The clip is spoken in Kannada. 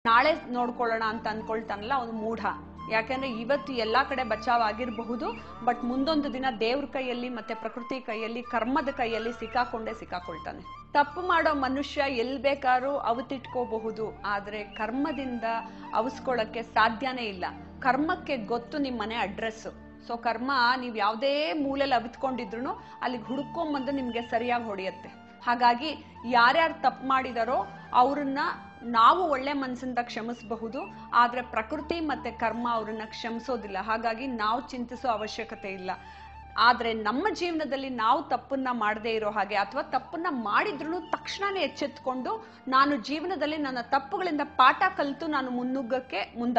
ನಾಳೆ ನೋಡ್ಕೊಳ್ಳೋಣ ಅಂತ ಅನ್ಕೊಳ್ತಾನಲ್ಲ ಅವನು ಮೂಢ ಯಾಕಂದ್ರೆ ಇವತ್ತು ಎಲ್ಲಾ ಕಡೆ ಬಚಾವ್ ಆಗಿರಬಹುದು ಬಟ್ ಮುಂದೊಂದು ದಿನ ದೇವ್ರ ಕೈಯಲ್ಲಿ ಮತ್ತೆ ಪ್ರಕೃತಿ ಕೈಯಲ್ಲಿ ಕರ್ಮದ ಕೈಯಲ್ಲಿ ಸಿಕ್ಕಾಕೊಂಡೇ ಸಿಕ್ಕಾಕೊಳ್ತಾನೆ ತಪ್ಪು ಮಾಡೋ ಮನುಷ್ಯ ಎಲ್ ಬೇಕಾದ್ರೂ ಅವತಿಟ್ಕೋಬಹುದು ಆದ್ರೆ ಕರ್ಮದಿಂದ ಅವಸ್ಕೊಳ್ಳಕ್ಕೆ ಸಾಧ್ಯನೇ ಇಲ್ಲ ಕರ್ಮಕ್ಕೆ ಗೊತ್ತು ನಿಮ್ಮ ಮನೆ ಅಡ್ರೆಸ್ ಸೊ ಕರ್ಮ ನೀವು ಯಾವುದೇ ಮೂಲೆಯಲ್ಲಿ ಅವಿತ್ಕೊಂಡಿದ್ರು ಅಲ್ಲಿಗೆ ಹುಡುಕೊಂಬಂದು ನಿಮ್ಗೆ ಸರಿಯಾಗಿ ಹೊಡೆಯುತ್ತೆ ಹಾಗಾಗಿ ಯಾರ್ಯಾರು ತಪ್ಪು ಮಾಡಿದಾರೋ ಅವ್ರನ್ನ ನಾವು ಒಳ್ಳೆ ಮನಸ್ಸಿಂದ ಕ್ಷಮಿಸಬಹುದು ಆದ್ರೆ ಪ್ರಕೃತಿ ಮತ್ತೆ ಕರ್ಮ ಅವ್ರನ್ನ ಕ್ಷಮಿಸೋದಿಲ್ಲ ಹಾಗಾಗಿ ನಾವು ಚಿಂತಿಸೋ ಅವಶ್ಯಕತೆ ಇಲ್ಲ ಆದ್ರೆ ನಮ್ಮ ಜೀವನದಲ್ಲಿ ನಾವು ತಪ್ಪನ್ನ ಮಾಡದೇ ಇರೋ ಹಾಗೆ ಅಥವಾ ತಪ್ಪನ್ನ ಮಾಡಿದ್ರು ತಕ್ಷಣನೇ ಎಚ್ಚೆತ್ಕೊಂಡು ನಾನು ಜೀವನದಲ್ಲಿ ನನ್ನ ತಪ್ಪುಗಳಿಂದ ಪಾಠ ಕಲಿತು ನಾನು ಮುನ್ನುಗ್ಗಕ್ಕೆ ಮುಂದ